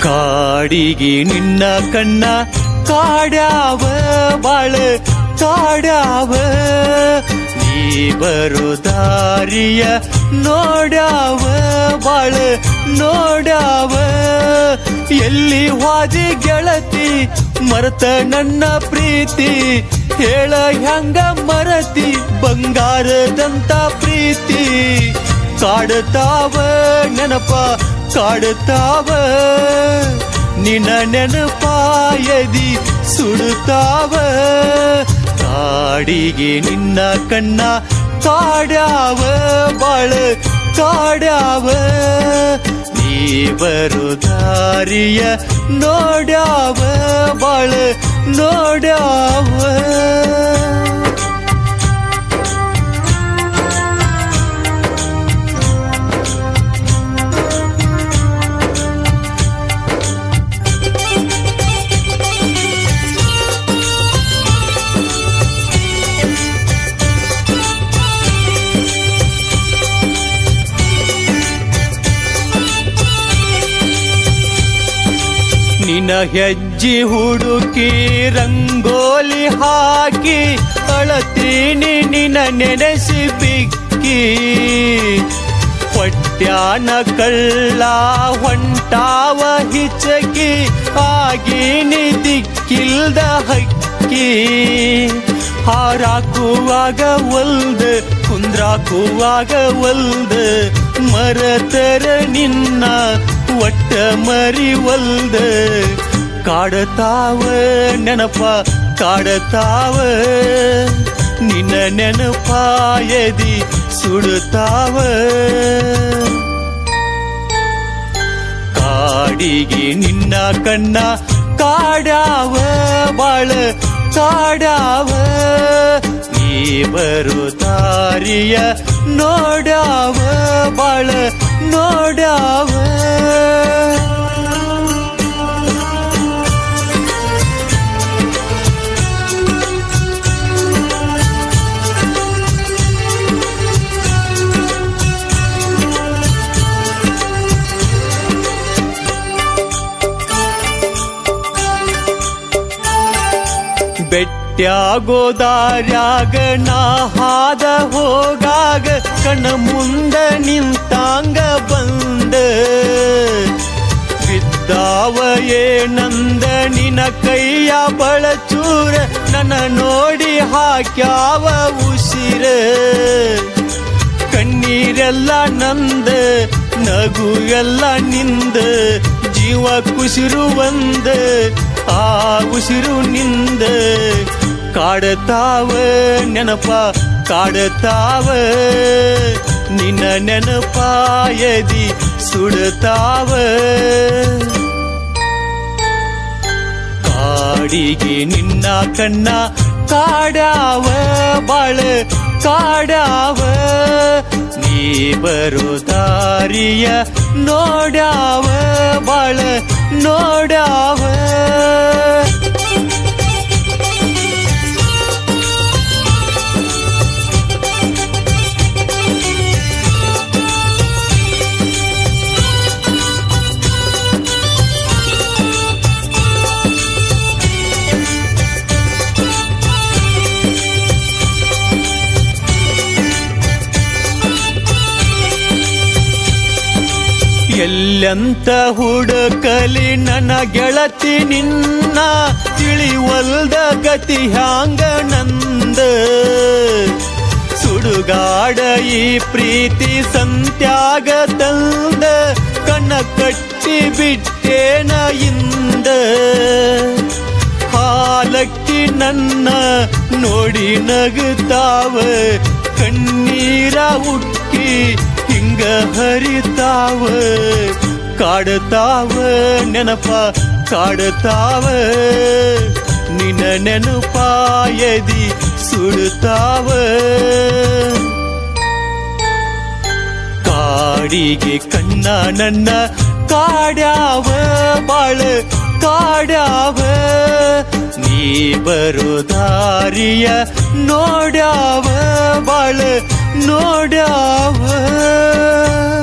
ಕಾಡಿಗೆ ನಿನ್ನ ಕಣ್ಣ ಕಾಡ್ಯಾವ ಬಾಳ ಕಾಡ್ಯಾವ ನೀ ಬರೋ ದಾರಿಯ ನೋಡ್ಯಾವ ಬಾಳ ನೋಡ್ಯಾವ ಎಲ್ಲಿ ವಾದಿ ಗೆಳತಿ ಮರತ ನನ್ನ ಪ್ರೀತಿ ಹೇಳ ಹೆಂಗ ಮರತಿ ಬಂಗಾರದಂತ ಪ್ರೀತಿ ಕಾಡುತ್ತಾವ ನೆನಪ ಕಾಡುತ್ತಾವ ನಿನ್ನ ನೆನಪಾಯದಿ ಸುಡುತ್ತಾವ ಕಾಡಿಗೆ ನಿನ್ನ ಕಣ್ಣ ಕಾಡ್ಯಾವ ಬಾಳ ಕಾಡ್ಯಾವ ನೀ ಬರೋ ದಾರಿಯ ನೋಡ್ಯಾವ ಬಾಳ ನೋಡ್ಯಾವ ನಿನ ಹೆಜ್ಜೆ ಹುಡುಕಿ ರಂಗೋಲಿ ಹಾಕಿ ಅಳತೀನಿ ನಿನ ನೆನೆಸಿ ಬಿಕ್ಕಿ ಹೊಟ್ಯಾನ ಕಳ್ಳ ಹೊಂಟಾವ ಹಿಚಕಿ ಆಗೀನಿ ದಿಕ್ಕಿಲ್ದ ಹಕ್ಕಿ ಹಾರಾಕುವಾಗ ಒಲ್ದ ಕುಂದ್ರಾಕುವಾಗ ಒಲ್ದ ಮರತರ ನಿನ್ನ ಒಟ್ಟ ಮರಿ ಒಲ್ದ ಕಾಡತಾವ ನೆನಪ ಕಾಡತಾವ ನಿನ್ನ ನೆನಪಾಯದಿ ಸುಡುತ್ತಾವ ಕಾಡಿಗೆ ನಿನ್ನ ಕಣ್ಣ ಕಾಡಾವ ಬಾಳ ಕಾಡಾವ ನೀ ಬರೋ ದಾರಿಯ ನೋಡಾವ ಬಾಳ ನೋಡಾವ ಬೆಟ್ಟ್ಯಾಗೋದಾರ್ಯಾಗ ನಾ ಹಾದ ಹೋಗಾಗ ಕಣ್ಣ ಮುಂದ ನಿಂತಾಂಗ ಬಂದ ಬಿದ್ದಾವ ಏನಂದ ನಿನ ಕೈಯ ಬಳಚೂರ ನನ್ನ ನೋಡಿ ಹಾಕ್ಯಾವ ಉಸಿರ ಕಣ್ಣೀರೆಲ್ಲ ನಂದ ನಗು ಎಲ್ಲ ನಿಂದ ಜೀವ ಕುಸಿರು ಒಂದ ಆ ಉಸಿರು ನಿಂದ ಕಾಡತಾವ ನೆನಪ ಕಾಡತಾವ ನಿನ್ನ ನೆನಪಾಯದಿ ಸುಡತಾವ ಕಾಡಿಗೆ ನಿನ್ನ ಕಣ್ಣ ಕಾಡಾವ ಬಾಳ ಕಾಡಾವ ನೀ ಬರೋ ದಾರಿಯ ನೋಡಾವ ಬಾಳ ನೋಡಾವ ಎಲ್ಲಂತ ಹುಡುಕಲಿ ನನ್ನ ಗೆಳತಿ ನಿನ್ನ ತಿಳಿವಲ್ದ ಗತಿ ಹ್ಯಾಂಗ ನಂದ ಸುಡುಗಾಡ ಈ ಪ್ರೀತಿ ಸಂತ್ಯಾಗ ತಂದ ಕಣ್ಣ ಕಟ್ಟಿ ಬಿಟ್ಟೇನ ಇಂದ ಹಾಲಕ್ಕಿ ನನ್ನ ನೋಡಿ ನಗುತ್ತಾವ ಕಣ್ಣೀರ ಉಕ್ಕಿ ಹಿಂಗ ಹರಿತಾವ ಕಾಡತಾವ ನೆನಪ ಕಾಡತಾವ ನಿನ್ನ ನೆನಪಾಯದಿ ಸುಡುತ್ತಾವ ಕಾಡಿಗೆ ಕಣ್ಣ ನನ್ನ ಕಾಡ್ಯಾವ ಬಾಳ ಕಾಡ್ಯಾವ ನೀ ಬರೋ ದಾರಿಯ ನೋಡ್ಯಾವ ಬಾಳ ನೋಡ್ಯಾವ